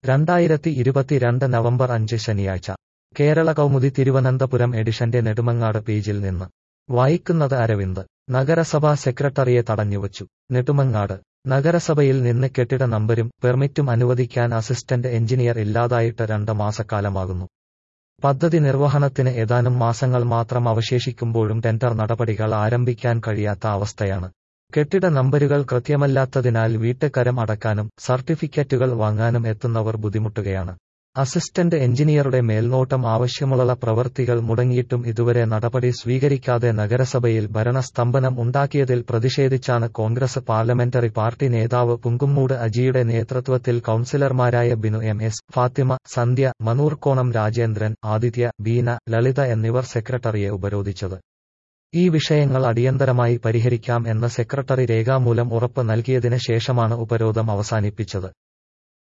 രണ്ടായിരത്തി ഇരുപത്തിരണ്ട് നവംബർ അഞ്ച് ശനിയാഴ്ച കേരള കൗമുദി തിരുവനന്തപുരം എഡിഷന്റെ നെടുമങ്ങാട് പേജിൽ നിന്ന് വായിക്കുന്നത് അരവിന്ദ് നഗരസഭാ സെക്രട്ടറിയെ തടഞ്ഞുവച്ചു നെടുമങ്ങാട് നഗരസഭയിൽ നിന്ന് കെട്ടിട നമ്പരും പെർമിറ്റും അനുവദിക്കാൻ അസിസ്റ്റന്റ് എഞ്ചിനീയർ ഇല്ലാതായിട്ട് രണ്ട് മാസക്കാലമാകുന്നു പദ്ധതി നിർവഹണത്തിന് ഏതാനും മാസങ്ങൾ മാത്രം അവശേഷിക്കുമ്പോഴും ടെൻഡർ നടപടികൾ ആരംഭിക്കാൻ കഴിയാത്ത അവസ്ഥയാണ് കെട്ടിട നമ്പരുകൾ കൃത്യമല്ലാത്തതിനാൽ വീട്ടുകരം അടക്കാനും സർട്ടിഫിക്കറ്റുകൾ വാങ്ങാനും എത്തുന്നവർ ബുദ്ധിമുട്ടുകയാണ് അസിസ്റ്റന്റ് എഞ്ചിനീയറുടെ മേൽനോട്ടം ആവശ്യമുള്ള പ്രവൃത്തികൾ മുടങ്ങിയിട്ടും ഇതുവരെ നടപടി സ്വീകരിക്കാതെ നഗരസഭയിൽ ഭരണസ്തംഭനം ഉണ്ടാക്കിയതിൽ പ്രതിഷേധിച്ചാണ് കോൺഗ്രസ് പാർലമെന്ററി പാർട്ടി നേതാവ് പുങ്കുമ്മൂട് അജിയുടെ നേതൃത്വത്തിൽ കൌൺസിലർമാരായ ബിനു എം എസ് ഫാത്തിമ സന്ധ്യ മനൂർക്കോണം രാജേന്ദ്രൻ ആദിത്യ ബീന ലളിത എന്നിവർ സെക്രട്ടറിയെ ഉപരോധിച്ചത് ഈ വിഷയങ്ങൾ അടിയന്തരമായി പരിഹരിക്കാം എന്ന് സെക്രട്ടറി രേഖാമൂലം ഉറപ്പ് നൽകിയതിന് ശേഷമാണ് ഉപരോധം അവസാനിപ്പിച്ചത്